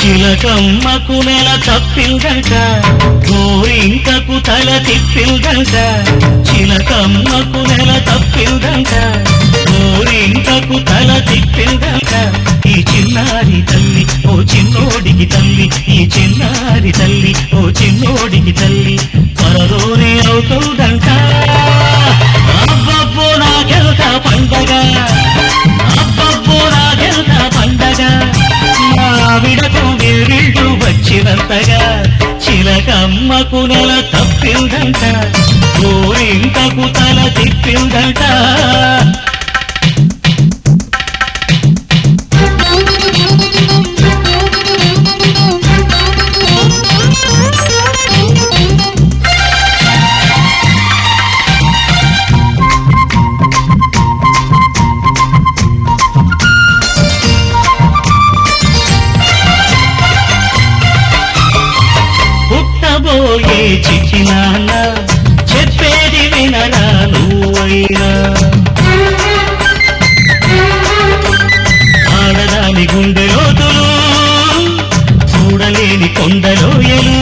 చిలకమ్మకు నెల తప్పిందంట గోరింకకు తల తిప్పిందంట చిలకమ్మకు నెల తప్పిందంట గోరింకకు తల తిప్పిందంట ఈ చిన్నారి తల్లి ఓ చిన్నోడికి తల్లి ఈ చిన్నారి తల్లి ఓ చిన్నోడికి తల్లి త్వరలోనే అవుతుందంట అబ్బబ్బో నాకెంత పండగ అబ్బబ్బో నాకెంత పండగ మావిడకు వేరిళ్ళు వచ్చినంతగా చిలకమ్మకు నెల తప్పిందంట గోరింకకు తల తిప్పిందంట పుట్టబోయే చిట్టి నాన్న చెప్పేది వినరా నువ్వైనా ఆడదాని గుండె లోతులు చూడలేని కొండలోయలు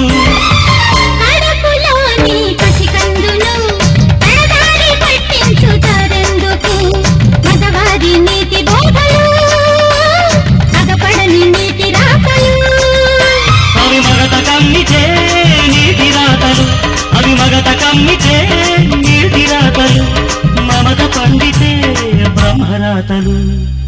కడుపులోని పసికందులు పెడదారి పట్టించుతారెందుకు మగవారి నీతి బోధలు అగపడని నీతి రాతలు అవి మగత కమ్మితే నీటి రాతలు అవి మగత కమ్మితే నీటి రాతలు మమత పండితే బ్రహ్మరాతలు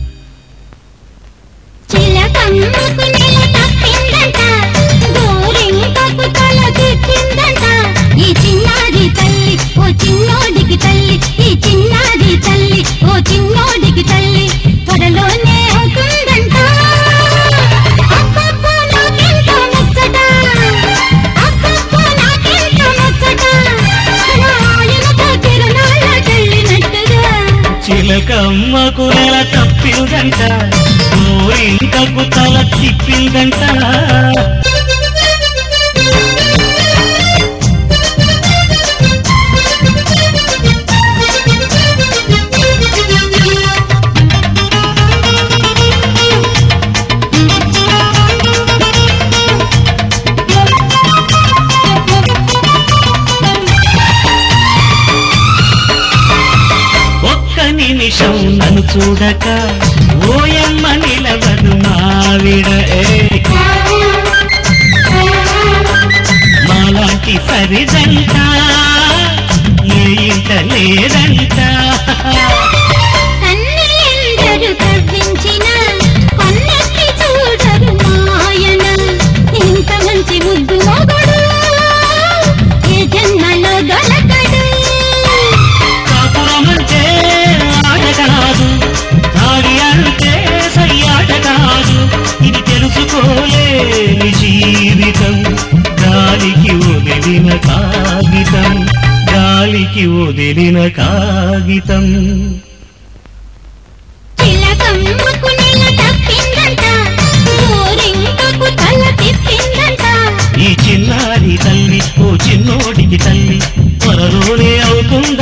చిలకమ్మకు నెల తప్పిందంట గోరింకకు తల తిప్పిందంట ఈ చిన్నారి తల్లి ఓ చిన్నోడికి తల్లి ఈ చిన్నారి తల్లి ఓ చిన్నోడికి తల్లి త్వరలోనే అవుతుందంట అబ్బబ్బో నాకెంతో ముచ్చట అబ్బబ్బో నాకెంతో ముచ్చట రాయలతో తిరునాళ్ళకెళ్ళినట్టుగా చిలకమ్మకు నెల తప్పిందంట గోరింకకు తల తిప్పిందంట ఒక్క నిమిషం నన్ను చూడక ఓయమ్మ నిలవదు మావిడ ఏ. మాలాంటి సరిజంట ఏ ఇంట లేదంట కన్నెలెందరు కవ్వించిన కొన్నెత్తి చూడరు మాయన ఇంత మంచి ముద్దు మొగడు ఏ జన్మలో దొరకడు కాపురమంటే ఆట కాదు తాడి అంటే సయ్యాట కాదు ఇది తెలుసుకోలేని జీవితం గాలికి వదిలిన కాగితం గాలికి వదిలిన కాగితం చిలకమ్మకు నెల తప్పిందంట గోరింకకు తల తిప్పిందంట ఈ చిన్నారి తల్లి ఓ చిన్నోడికి తల్లి త్వరలోనే అవుతుంది